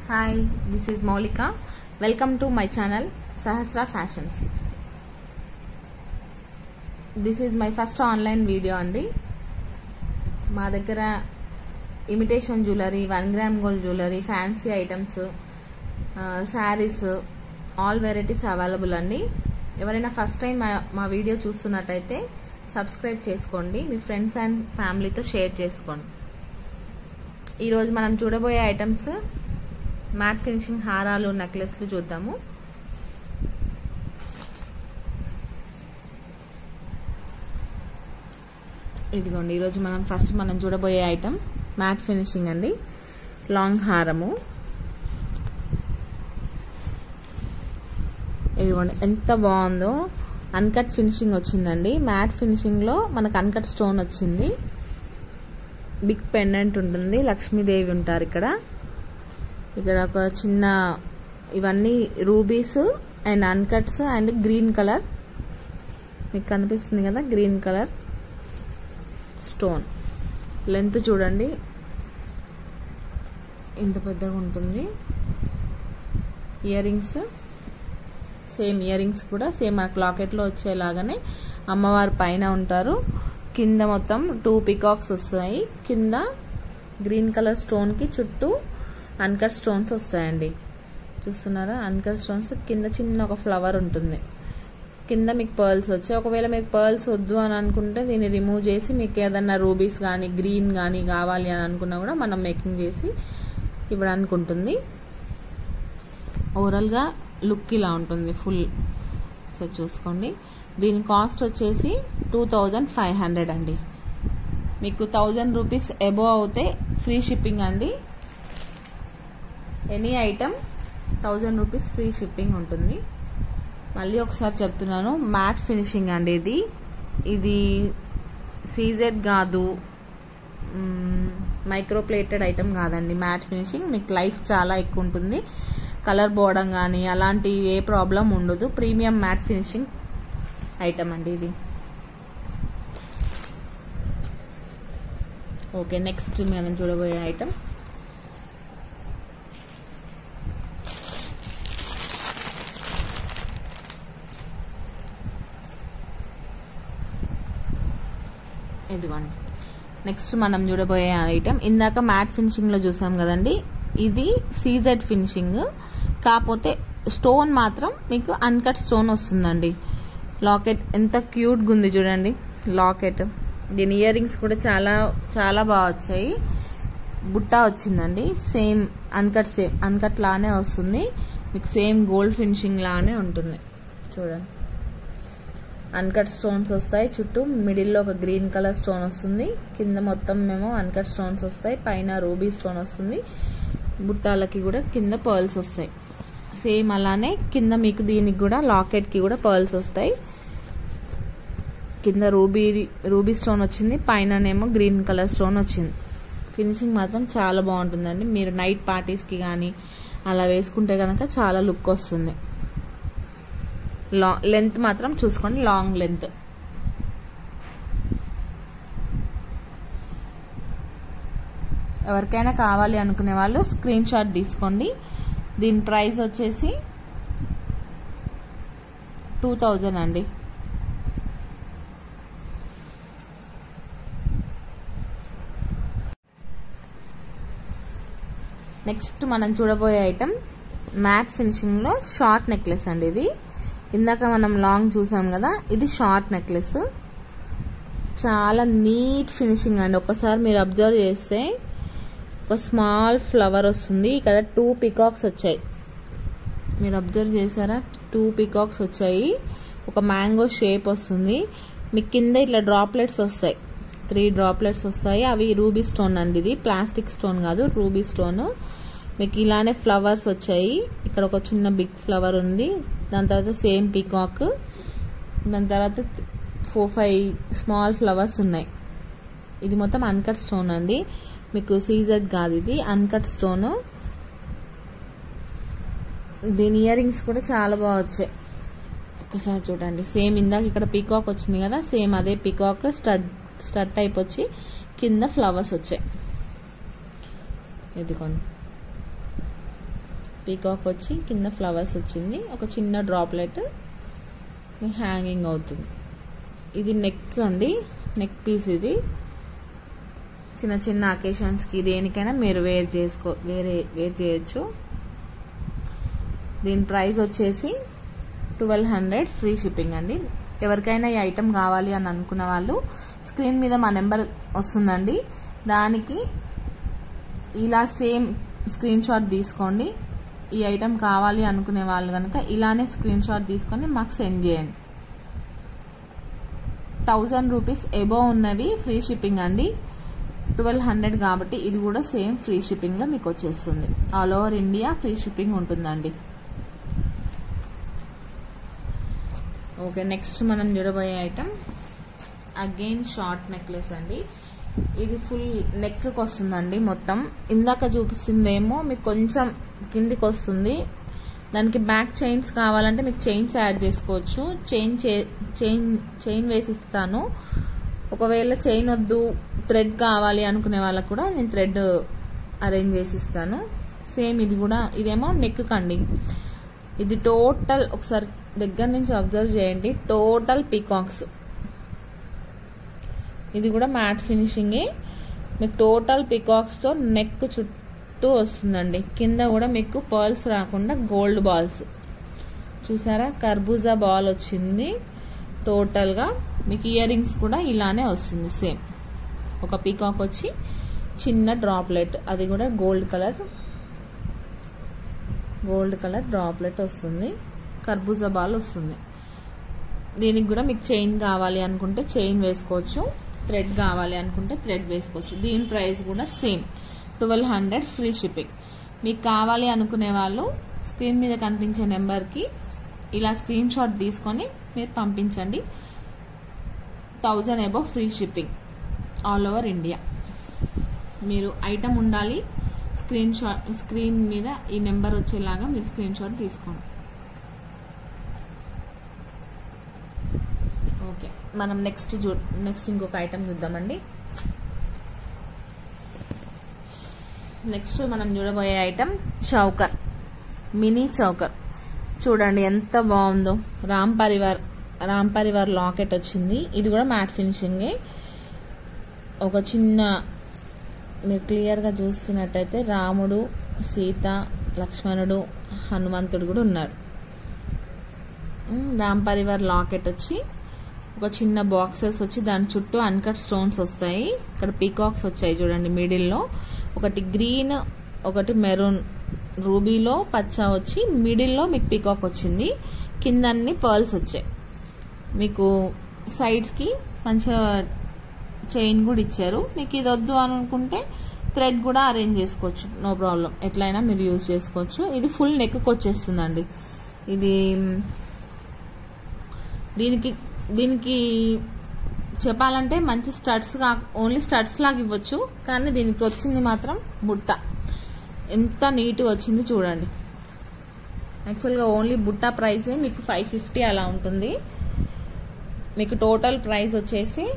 hi this is Maulika welcome to my channel Sahasra fashions this is my first online video అండి మా దగ్గర imitation jewellery one gram gold jewellery fancy items saris all varieties available అండి ఎవరైనా first time మా మా video చూస్తున్నట్టయితే subscribe చేసుకోండి మీ ఫ్రెండ్స్ అండ్ ఫ్యామిలీతో షేర్ చేసుకోండి ఈరోజు మనం చూడబోయే ఐటమ్స్ మ్యాట్ ఫినిషింగ్ హారాలు నెక్లెస్లు చూద్దాము ఇదిగోండి ఈరోజు మనం ఫస్ట్ మనం చూడబోయే ఐటమ్ మ్యాట్ ఫినిషింగ్ అండి లాంగ్ హారము ఇదిగోండి ఎంత బాగుందో అన్కట్ ఫినిషింగ్ వచ్చిందండి మ్యాట్ ఫినిషింగ్లో మనకు అన్కట్ స్టోన్ వచ్చింది బిగ్ పెండెంట్ ఉంటుంది లక్ష్మీదేవి ఉంటారు ఇక్కడ ఇక్కడ ఒక చిన్న ఇవన్నీ rubies and uncuts and green colour మీకు కనిపిస్తుంది కదా గ్రీన్ కలర్ స్టోన్ లెంత్ చూడండి ఇంత పెద్దగా ఉంటుంది earrings same earrings కూడా సేమ్ మనకు లాకెట్లో వచ్చేలాగానే అమ్మవారు పైన ఉంటారు కింద మొత్తం టూ పికాక్స్ వస్తాయి కింద గ్రీన్ కలర్ స్టోన్కి చుట్టూ అన్కట్ స్టోన్స్ వస్తాయండి చూస్తున్నారా అన్కట్ స్టోన్స్ కింద చిన్న ఒక ఫ్లవర్ ఉంటుంది కింద మీకు పర్ల్స్ వచ్చాయి ఒకవేళ మీకు పర్ల్స్ వద్దు అని అనుకుంటే దీన్ని రిమూవ్ చేసి మీకు ఏదన్నా రూబీస్ కానీ గ్రీన్ కానీ కావాలి అని అనుకున్నా కూడా మనం మేకింగ్ చేసి ఇవ్వడానికి ఉంటుంది ఓవరాల్గా లుక్ ఇలా ఉంటుంది ఫుల్ సో చూసుకోండి దీని కాస్ట్ వచ్చేసి టూ థౌజండ్ ఫైవ్ హండ్రెడ్ అండి మీకు థౌజండ్ రూపీస్ ఎబో అవుతే ఫ్రీ షిప్పింగ్ అండి any item thousand rupees free shipping ఉంటుంది మళ్ళీ ఒకసారి చెప్తున్నాను మ్యాట్ ఫినిషింగ్ అండి ఇది ఇది సీజెడ్ కాదు మైక్రో ప్లేటెడ్ ఐటమ్ కాదండి మ్యాట్ ఫినిషింగ్ మీకు లైఫ్ చాలా ఎక్కువ ఉంటుంది కలర్ పోవడం కానీ అలాంటి ఏ ప్రాబ్లం ఉండదు ప్రీమియం మ్యాట్ ఫినిషింగ్ ఐటమ్ అండి ఇది ఓకే నెక్స్ట్ మనం చూడబోయే ఐటమ్ ఇదిగోండి నెక్స్ట్ మనం చూడబోయే ఐటమ్ ఇందాక మ్యాట్ ఫినిషింగ్లో చూసాం కదండి ఇది సీజెడ్ ఫినిషింగ్ కాకపోతే స్టోన్ మాత్రం మీకు అన్కట్ స్టోన్ వస్తుందండి లాకెట్ ఎంత క్యూట్గా ఉంది చూడండి లాకెట్ దీని ఇయర్ రింగ్స్ కూడా చాలా చాలా బాగా వచ్చాయి బుట్ట వచ్చిందండి సేమ్ అన్కట్ సేమ్ అన్కట్ లానే వస్తుంది మీకు సేమ్ గోల్డ్ ఫినిషింగ్ లానే ఉంటుంది చూడండి అన్కట్ స్టోన్స్ వస్తాయి చుట్టూ మిడిల్లో ఒక గ్రీన్ కలర్ స్టోన్ వస్తుంది కింద మొత్తం మేము అన్కట్ స్టోన్స్ వస్తాయి పైన రూబీ స్టోన్ వస్తుంది బుట్టాలకి కూడా కింద పర్ల్స్ వస్తాయి సేమ్ అలానే కింద మీకు దీనికి కూడా లాకెట్కి కూడా పర్ల్స్ వస్తాయి కింద రూబీ రూబీ స్టోన్ వచ్చింది పైననేమో గ్రీన్ కలర్ స్టోన్ వచ్చింది ఫినిషింగ్ మాత్రం చాలా బాగుంటుందండి మీరు నైట్ పార్టీస్కి కానీ అలా వేసుకుంటే కనుక చాలా లుక్ వస్తుంది లా లెంత్ మాత్రం చూసుకోండి లాంగ్ లెంత్ ఎవరికైనా కావాలి అనుకునే వాళ్ళు స్క్రీన్ షాట్ తీసుకోండి దీని ప్రైస్ వచ్చేసి టూ థౌజండ్ అండి నెక్స్ట్ మనం చూడబోయే ఐటమ్ మ్యాట్ ఫినిషింగ్లో షార్ట్ నెక్లెస్ అండి ఇది ఇందాక మనం లాంగ్ చూసాం కదా ఇది షార్ట్ నెక్లెస్ చాలా నీట్ ఫినిషింగ్ అండి ఒకసారి మీరు అబ్జర్వ్ చేస్తే ఒక స్మాల్ ఫ్లవర్ వస్తుంది ఇక్కడ టూ పికాక్స్ వచ్చాయి మీరు అబ్జర్వ్ చేశారా టూ పికాక్స్ వచ్చాయి ఒక మ్యాంగో షేప్ వస్తుంది మీకు కింద ఇట్లా డ్రాప్లెట్స్ వస్తాయి త్రీ డ్రాప్లెట్స్ వస్తాయి అవి రూబీ స్టోన్ అండి ఇది ప్లాస్టిక్ స్టోన్ కాదు రూబీ స్టోన్ మీకు ఇలానే ఫ్లవర్స్ వచ్చాయి ఇక్కడ ఒక చిన్న బిగ్ ఫ్లవర్ ఉంది దాని తర్వాత సేమ్ పీకాక్ దాని తర్వాత ఫోర్ ఫైవ్ స్మాల్ ఫ్లవర్స్ ఉన్నాయి ఇది మొత్తం అన్కట్ స్టోన్ అండి మీకు సీజెడ్ కాదు ఇది అన్కట్ స్టోన్ దీని ఇయర్ రింగ్స్ కూడా చాలా బాగా వచ్చాయి ఒకసారి చూడండి సేమ్ ఇందాక ఇక్కడ పీకాక్ వచ్చింది కదా సేమ్ అదే పీకాక్ స్టడ్ స్టడ్ టైప్ వచ్చి కింద ఫ్లవర్స్ వచ్చాయి ఇదిగోండి పీకాక్ వచ్చి కింద ఫ్లవర్స్ వచ్చింది ఒక చిన్న డ్రాప్లెట్ హ్యాంగింగ్ అవుతుంది ఇది నెక్ అండి నెక్ పీస్ ఇది చిన్న చిన్న అకేషన్స్కి దేనికైనా మీరు వేర్ చేసుకో వేరే వేర్ చేయొచ్చు దీని ప్రైస్ వచ్చేసి ట్వెల్వ్ హండ్రెడ్ ఫ్రీ షిప్పింగ్ అండి ఎవరికైనా ఈ ఐటెం కావాలి అని అనుకున్న వాళ్ళు స్క్రీన్ మీద మా నెంబర్ వస్తుందండి దానికి ఇలా సేమ్ స్క్రీన్ షాట్ తీసుకోండి ఈ ఐటెం కావాలి అనుకునే వాళ్ళు కనుక ఇలానే స్క్రీన్ షాట్ తీసుకొని మాకు సెండ్ చేయండి థౌజండ్ రూపీస్ ఎబో ఉన్నవి ఫ్రీ షిప్పింగ్ అండి ట్వెల్వ్ హండ్రెడ్ కాబట్టి ఇది కూడా సేమ్ ఫ్రీ షిప్పింగ్లో మీకు వచ్చేస్తుంది all over India free shipping ఉంటుందండి ఓకే నెక్స్ట్ మనం చూడబోయే ఐటమ్ అగైన్ షార్ట్ నెక్లెస్ అండి ఇది ఫుల్ నెక్కి వస్తుందండి మొత్తం ఇందాక చూపిస్తుందేమో మీకు కొంచెం కిందికి వస్తుంది దానికి బ్యాక్ చైన్స్ కావాలంటే మీకు చైన్స్ యాడ్ చేసుకోవచ్చు చైన్ చైన్ చైన్ వేసిస్తాను ఒకవేళ చైన్ వద్దు థ్రెడ్ కావాలి అనుకునే వాళ్ళకు కూడా నేను థ్రెడ్ అరేంజ్ చేసి ఇస్తాను సేమ్ ఇది కూడా ఇదేమో నెక్ కండి ఇది టోటల్ ఒకసారి దగ్గర నుంచి అబ్జర్వ్ చేయండి టోటల్ పీకాక్స్ ఇది కూడా మ్యాట్ ఫినిషింగే మీకు టోటల్ పీకాక్స్తో నెక్ చుట్టూ వస్తుందండి కింద కూడా మీకు పర్ల్స్ రాకుండా గోల్డ్ బాల్స్ చూసారా కర్బూజా బాల్ వచ్చింది టోటల్గా మీకు ఇయర్ రింగ్స్ కూడా ఇలానే వస్తుంది సేమ్ ఒక పీకాక్ వచ్చి చిన్న డ్రాప్లెట్ అది కూడా gold colour gold colour droplet వస్తుంది కర్బూజా బాల్ వస్తుంది దీనికి కూడా మీకు చైన్ కావాలి అనుకుంటే చైన్ వేసుకోవచ్చు థ్రెడ్ కావాలి అనుకుంటే థ్రెడ్ వేసుకోవచ్చు దీని ప్రైస్ కూడా same twelve hundred free shipping మీకు కావాలి అనుకునే వాళ్ళు స్క్రీన్ మీద కనిపించే నెంబర్కి ఇలా స్క్రీన్ షాట్ తీసుకొని మీరు పంపించండి thousand above free shipping all over India మీరు ఐటమ్ ఉండాలి స్క్రీన్ షాట్ స్క్రీన్ మీద ఈ నెంబర్ వచ్చేలాగా మీరు స్క్రీన్ షాట్ తీసుకోండి ఓకే మనం నెక్స్ట్ చూ నెక్స్ట్ ఇంకొక ఐటమ్ చూద్దామండి నెక్స్ట్ మనం చూడబోయే ఐటమ్ చౌకర్ మినీ చౌకర్ చూడండి ఎంత బాగుందో రామ్ పరివార్ రామ్ పరివార్ లాకెట్ వచ్చింది ఇది కూడా మ్యాట్ ఫినిషింగే ఒక చిన్న మీరు క్లియర్గా చూస్తున్నట్టయితే రాముడు సీత లక్ష్మణుడు హనుమంతుడు కూడా ఉన్నారు రామ్ పరివార్ లాకెట్ వచ్చి ఒక చిన్న బాక్సెస్ వచ్చి దాని చుట్టూ అన్కట్ స్టోన్స్ వస్తాయి ఇక్కడ పీకాక్స్ వచ్చాయి చూడండి మిడిల్లో ఒకటి గ్రీన్ ఒకటి మెరూన్ రూబీలో పచ్చ వచ్చి మిడిల్లో మీకు పీకాక్ వచ్చింది కింద అన్ని పర్ల్స్ వచ్చాయి మీకు సైడ్స్కి మంచిగా చైన్ కూడా ఇచ్చారు మీకు ఇది వద్దు అనుకుంటే థ్రెడ్ కూడా అరేంజ్ చేసుకోవచ్చు నో ప్రాబ్లం ఎట్లయినా మీరు యూజ్ చేసుకోవచ్చు ఇది ఫుల్ నెక్కి వచ్చేస్తుందండి ఇది దీనికి దీనికి చెప్పాలంటే మంచి స్టడ్స్ కా ఓన్లీ స్టడ్స్ లాగా ఇవ్వచ్చు కానీ దీనికి వచ్చింది మాత్రం బుట్ట ఎంత నీట్గా వచ్చింది చూడండి యాక్చువల్గా ఓన్లీ బుట్ట ప్రైసే మీకు ఫైవ్ ఫిఫ్టీ అలా ఉంటుంది మీకు టోటల్ ప్రైస్ వచ్చేసి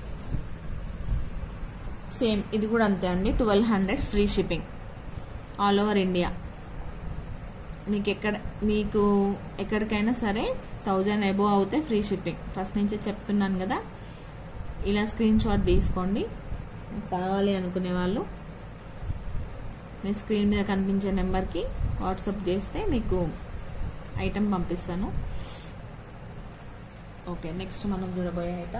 సేమ్ ఇది కూడా అంతే అండి twelve hundred free shipping all over India మీకు ఎక్కడ మీకు ఎక్కడికైనా సరే థౌజండ్ అబో అవుతే ఫ్రీ షిప్పింగ్ ఫస్ట్ నుంచే చెప్తున్నాను కదా ఇలా స్క్రీన్ షాట్ తీసుకోండి కావాలి అనుకునే వాళ్ళు నేను స్క్రీన్ మీద కనిపించే నెంబర్కి వాట్సాప్ చేస్తే మీకు ఐటెం పంపిస్తాను ఓకే నెక్స్ట్ మనం చూడబోయే ఐటమ్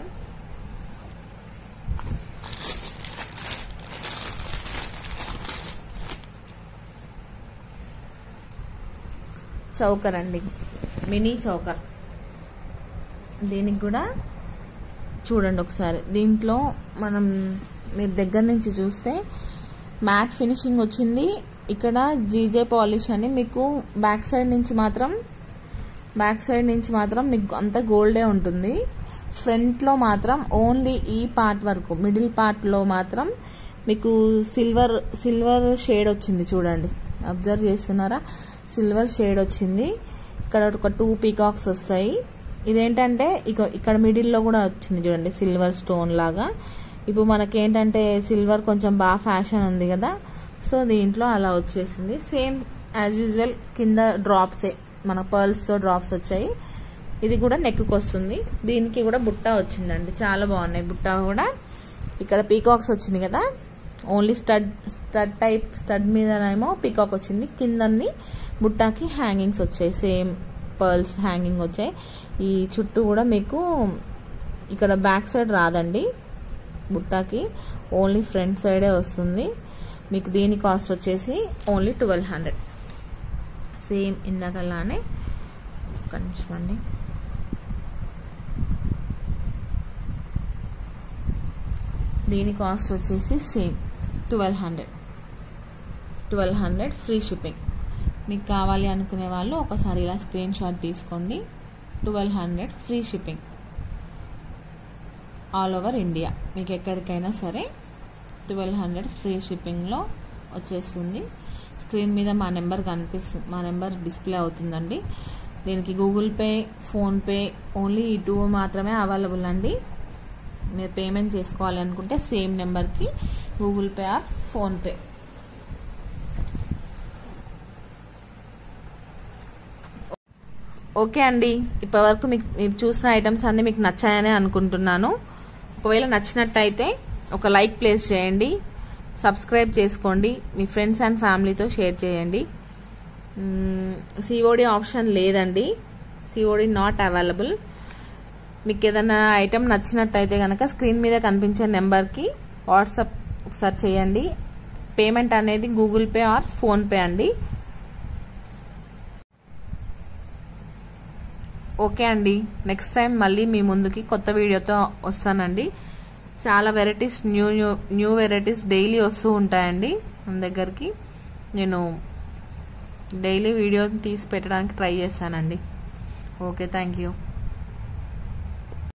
చౌకర్ అండి మినీ చౌకర్ దీనికి కూడా చూడండి ఒకసారి దీంట్లో మనం మీరు దగ్గర నుంచి చూస్తే మ్యాట్ ఫినిషింగ్ వచ్చింది ఇక్కడ జీజే పాలిష్ అని మీకు బ్యాక్ సైడ్ నుంచి మాత్రం బ్యాక్ సైడ్ నుంచి మాత్రం మీకు అంత గోల్డే ఉంటుంది ఫ్రంట్లో మాత్రం ఓన్లీ ఈ పార్ట్ వరకు మిడిల్ పార్ట్లో మాత్రం మీకు సిల్వర్ సిల్వర్ షేడ్ వచ్చింది చూడండి అబ్జర్వ్ చేస్తున్నారా సిల్వర్ షేడ్ వచ్చింది ఇక్కడ ఒక టూ పీకాక్స్ వస్తాయి ఇదేంటంటే ఇక ఇక్కడ మిడిల్లో కూడా వచ్చింది చూడండి సిల్వర్ స్టోన్ లాగా ఇప్పుడు మనకేంటంటే సిల్వర్ కొంచెం బాగా ఫ్యాషన్ ఉంది కదా సో దీంట్లో అలా వచ్చేసింది సేమ్ యాజ్ యూజువల్ కింద డ్రాప్సే మన పర్ల్స్తో డ్రాప్స్ వచ్చాయి ఇది కూడా నెక్కి వస్తుంది దీనికి కూడా బుట్ట వచ్చిందండి చాలా బాగున్నాయి బుట్ట కూడా ఇక్కడ పీకాక్స్ వచ్చింది కదా only stud stud type stud మీదనేమో పీకాక్ వచ్చింది కిందన్ని బుట్టాకి హ్యాంగింగ్స్ వచ్చాయి సేమ్ పర్ల్స్ హ్యాంగింగ్ వచ్చాయి ఈ చుట్టూ కూడా మీకు ఇక్కడ బ్యాక్ సైడ్ రాదండి బుట్టాకి ఓన్లీ ఫ్రంట్ సైడే వస్తుంది మీకు దీని కాస్ట్ వచ్చేసి ఓన్లీ ట్వెల్వ్ హండ్రెడ్ సేమ్ ఇందాకలానే ఒక నిమిషం అండి దీని కాస్ట్ వచ్చేసి same twelve hundred twelve hundred free shipping మీకు కావాలి అనుకునే వాళ్ళు ఒకసారి ఇలా స్క్రీన్ షాట్ తీసుకోండి twelve hundred free shipping all over India మీకు ఎక్కడికైనా సరే ట్వెల్వ్ హండ్రెడ్ ఫ్రీ షిప్పింగ్లో వచ్చేస్తుంది స్క్రీన్ మీద మా నెంబర్ కనిపిస్తుంది మా నెంబర్ డిస్ప్లే అవుతుందండి దీనికి గూగుల్ పే ఫోన్పే ఓన్లీ ఈ టూ మాత్రమే అవైలబుల్ అండి మీరు పేమెంట్ చేసుకోవాలి అనుకుంటే సేమ్ నెంబర్కి Google pay or PhonePe okay అండి ఇప్పటివరకు మీకు మీరు చూసిన ఐటమ్స్ అన్నీ మీకు నచ్చాయని అనుకుంటున్నాను ఒకవేళ నచ్చినట్టయితే ఒక లైక్ ప్లేస్ చేయండి సబ్స్క్రైబ్ చేసుకోండి మీ ఫ్రెండ్స్ అండ్ ఫ్యామిలీతో షేర్ చేయండి సిఓడి ఆప్షన్ లేదండి సిఓడి నాట్ అవైలబుల్ మీకు ఏదైనా ఐటెం నచ్చినట్టయితే కనుక స్క్రీన్ మీద కనిపించే నెంబర్కి వాట్సాప్ ఒకసారి చేయండి పేమెంట్ అనేది గూగుల్ పే ఆర్ ఫోన్పే అండి ఓకే అండి నెక్స్ట్ టైం మళ్ళీ మీ ముందుకి కొత్త వీడియోతో వస్తానండి చాలా varieties new new new varieties daily వస్తూ ఉంటాయండి మన దగ్గరికి నేను డైలీ వీడియో తీసి పెట్టడానికి ట్రై చేస్తానండి ఓకే థ్యాంక్ యూ